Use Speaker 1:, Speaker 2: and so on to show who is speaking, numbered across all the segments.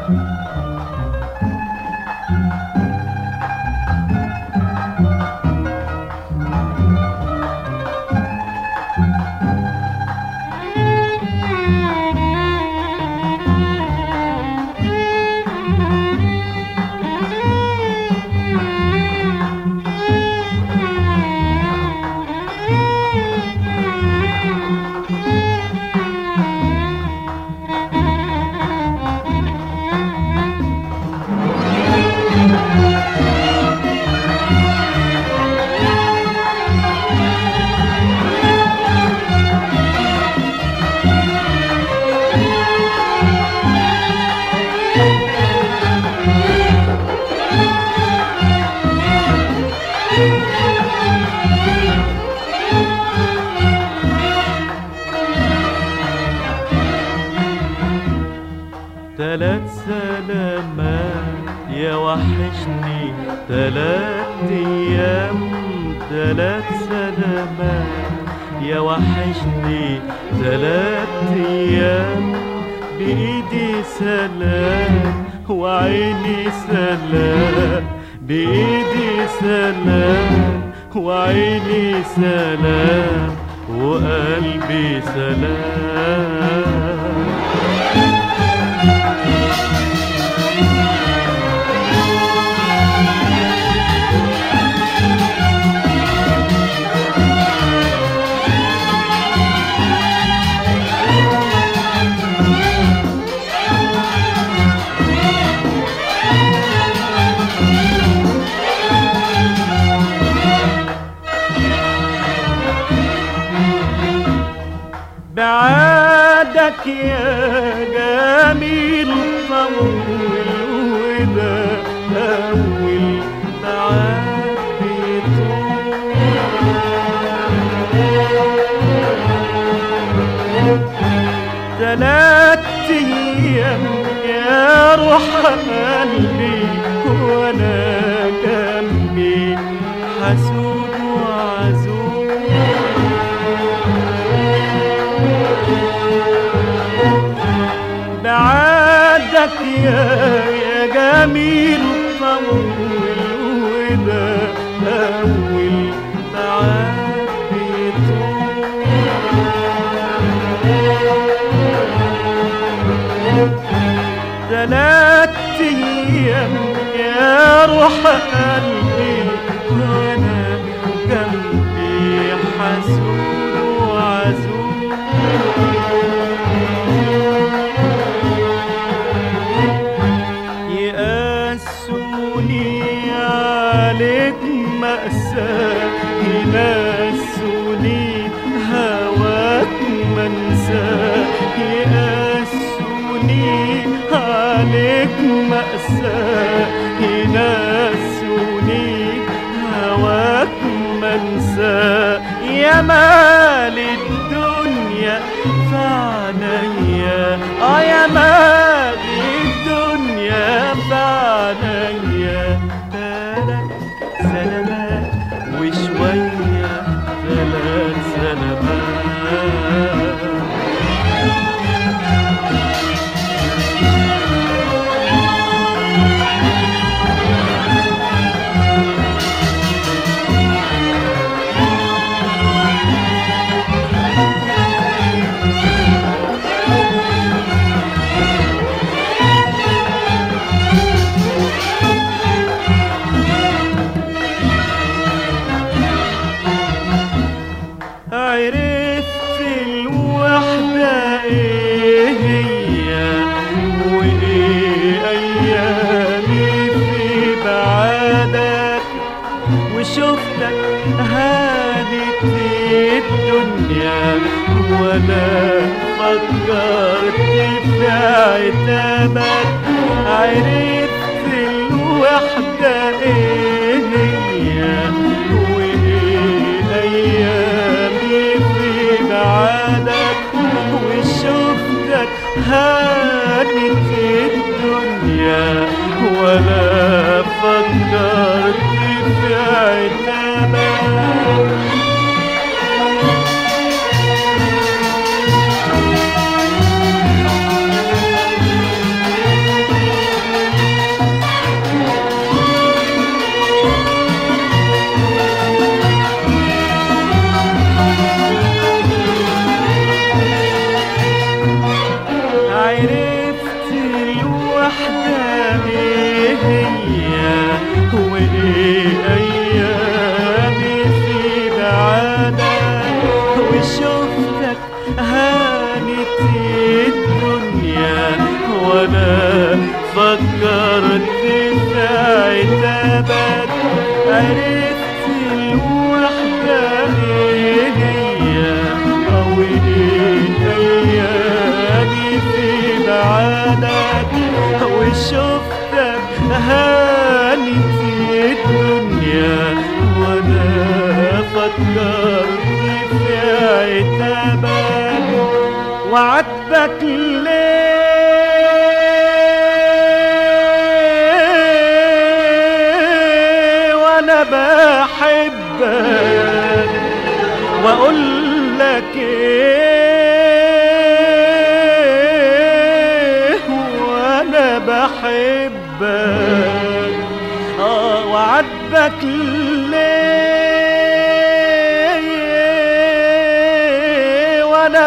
Speaker 1: تلات سلامات يا وحشني تلات ايام تلات سلامات يا وحشني تلات ايام بايدي سلام وعيني سلام بايدي سلام وعيني سلام وقلبي سلام بعادك يا جميل طول وده أول بعاد بيطول تلات أيام يا روح قلبي وأنا جنبي حسود وعزوز بعدك يا يا جميل طول وده أول بعد بيطول تلات أيام يا روح قلبي وأنا جنبي حسود وعزوز يقاسوني عليك مأساة ينسوني هواك منساه يقاسوني عليك مأساة ينسوني هواك منساه يا مال الدنيا فعنيا اه يا مال الدنيا فعنيا تلات سلامات وشوية تلات سلامات عرفت الوحدة ايه هي وايه ايامي في بعادك وشفتك هانت الدنيا ولا فكرت في عتابك عرفت الوحدة ايه هي وايه ايامي في بعادك وشفتك هانت الدنيا ولا فكرت في عتابك عرفت الوحدة ايه هي او ايامي في بعادك وشفتك هاني في الدنيا وانا فكرت في عتابك وعاتبك ليه وانا بحبك واقول لك ايه وانا بحبك اه وعاتبك ليه وانا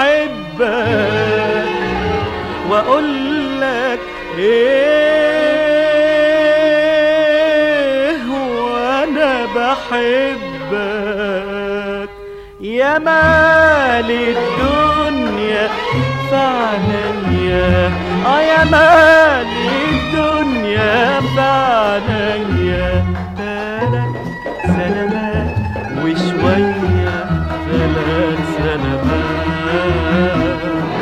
Speaker 1: بحبك واقول لك ايه وانا بحبك يا مال الدنيا فعليا اه يا مال الدنيا فعليا ثلاث سلامات وشوية ثلاث سلامات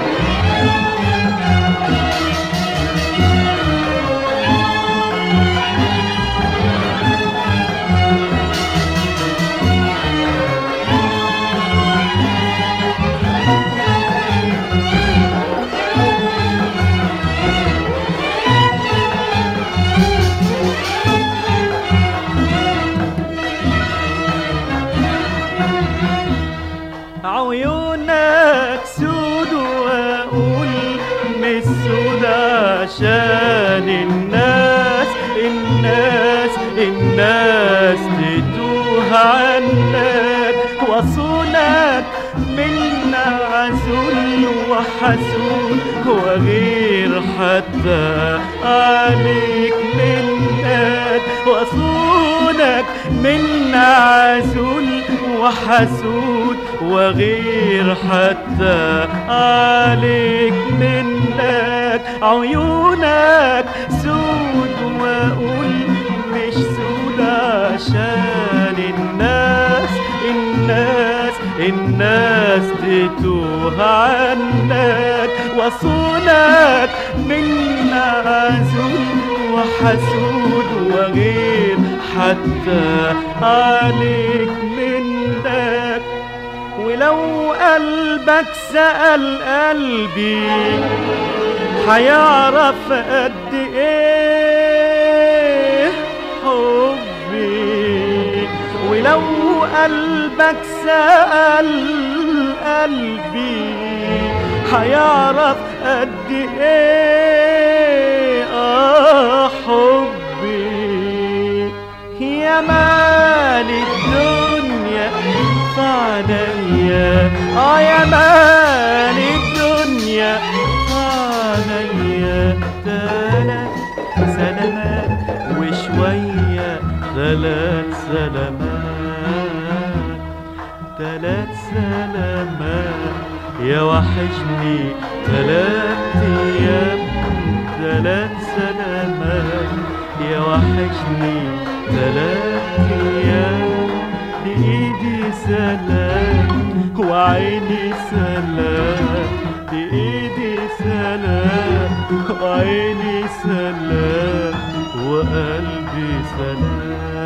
Speaker 1: عيونك سود واقول مش سود عشان الناس الناس الناس تتوه عنك وصونك من عزول وحزون وغير حتى عليك منك وصونك من عزول وحسود وغير حتى عليك منك عيونك سود واقول مش سود عشان الناس الناس الناس تتوه عنك وصونك من عزول وحسود وغير حتى عليك منك ولو قلبك سأل قلبي حيعرف قد ايه حبي ولو قلبك سأل قلبي حيعرف قد ايه اه حبي يا مال الدنيا فعليا اه يا مال الدنيا فعليا ثلاث سلامات وشوية ثلاث سلامات ثلاث سلامات يا وحشني ثلاث ايام ثلاث سلامات يا وحشني ثلاث ايام بايدي سلام وعيني سلام بايدي سلام وعيني سلام وقلبي سلام